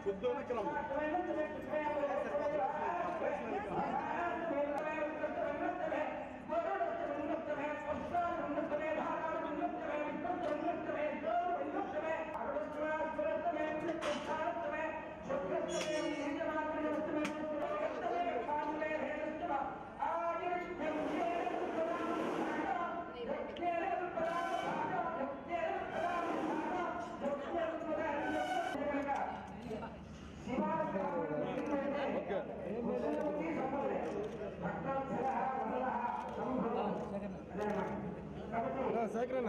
శుద్ధమైన కిలం సేకరణ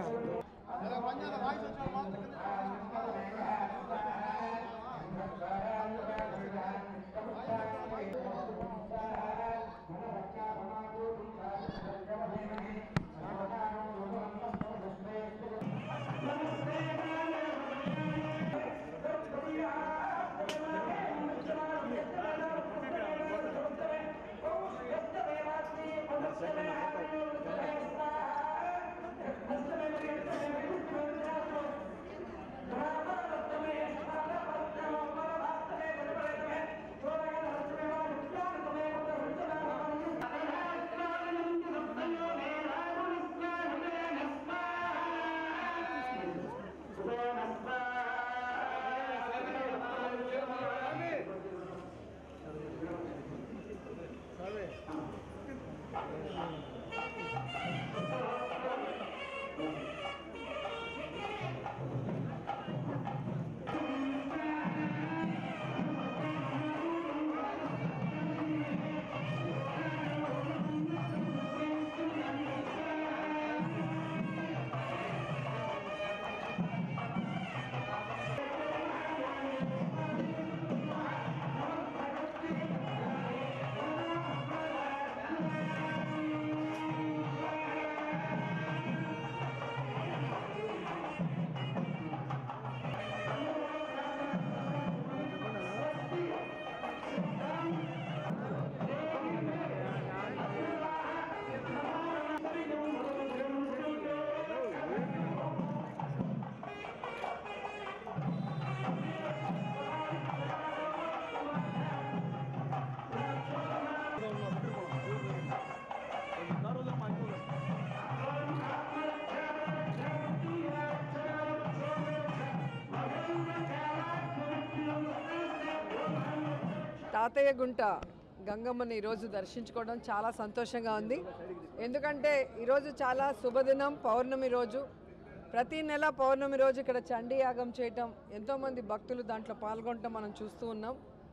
తాతయ్య గుంట గంగమ్మని ఈరోజు దర్శించుకోవడం చాలా సంతోషంగా ఉంది ఎందుకంటే ఈరోజు చాలా శుభదినం పౌర్ణమి రోజు ప్రతి నెల పౌర్ణమి రోజు ఇక్కడ చండీ యాగం చేయటం ఎంతోమంది భక్తులు దాంట్లో పాల్గొనటం మనం చూస్తూ ఉన్నాం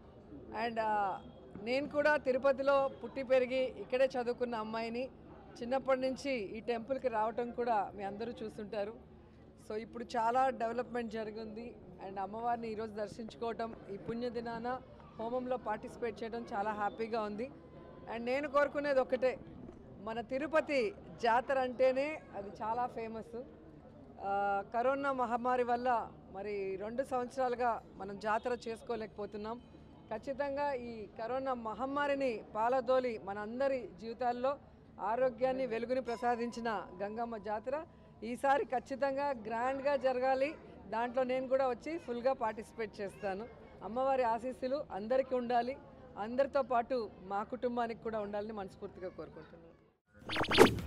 అండ్ ఆ, నేను కూడా తిరుపతిలో పుట్టి పెరిగి ఇక్కడే చదువుకున్న అమ్మాయిని చిన్నప్పటి నుంచి ఈ టెంపుల్కి రావటం కూడా మీ అందరూ చూస్తుంటారు సో ఇప్పుడు చాలా డెవలప్మెంట్ జరిగింది అండ్ అమ్మవారిని ఈరోజు దర్శించుకోవటం ఈ పుణ్యదినాన హోమంలో పార్టిసిపేట్ చేయడం చాలా హ్యాపీగా ఉంది అండ్ నేను కోరుకునేది ఒకటే మన తిరుపతి జాతర అంటేనే అది చాలా ఫేమస్ ఆ, కరోనా మహమ్మారి వల్ల మరి రెండు సంవత్సరాలుగా మనం జాతర చేసుకోలేకపోతున్నాం ఖచ్చితంగా ఈ కరోనా మహమ్మారిని పాలదోలి మనందరి జీవితాల్లో ఆరోగ్యాన్ని వెలుగుని ప్రసాదించిన గంగమ్మ జాతర ఈసారి ఖచ్చితంగా గ్రాండ్గా జరగాలి దాంట్లో నేను కూడా వచ్చి ఫుల్గా పార్టిసిపేట్ చేస్తాను అమ్మవారి ఆశీస్సులు అందరికీ ఉండాలి అందరితో పాటు మా కుటుంబానికి కూడా ఉండాలని మనస్ఫూర్తిగా కోరుకుంటున్నాను